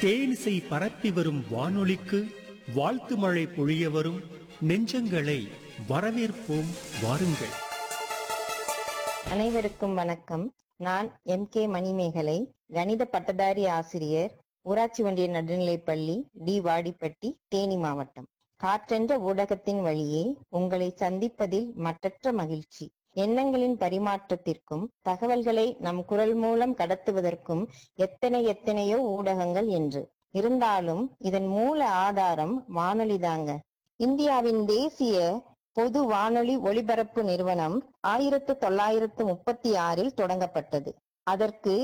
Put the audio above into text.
தேனிசை பரப்பி வரும் வானொலிக்கு வாழ்த்து மழை பொழிய வரும் நெஞ்சங்களை வரவேற்போம் வாருங்கள் அனைவருக்கும் வணக்கம் நான் எம் கே மணிமேகலை கணித பட்டதாரி ஆசிரியர் ஊராட்சி ஒன்றிய நடுநிலைப்பள்ளி டி வாடிப்பட்டி தேனி மாவட்டம் காற்றென்ற ஊடகத்தின் வழியே உங்களை சந்திப்பதில் மற்றற்ற மகிழ்ச்சி எண்ணங்களின் பரிமாற்றத்திற்கும் தகவல்களை நம் குரல் மூலம் கடத்துவதற்கும் எத்தனை எத்தனையோ ஊடகங்கள் என்று இருந்தாலும் இதன் மூல ஆதாரம் வானொலிதாங்க இந்தியாவின் தேசிய பொது வானொலி ஒலிபரப்பு நிறுவனம் ஆயிரத்து தொள்ளாயிரத்து முப்பத்தி ஆறில் தொடங்கப்பட்டது அதற்கு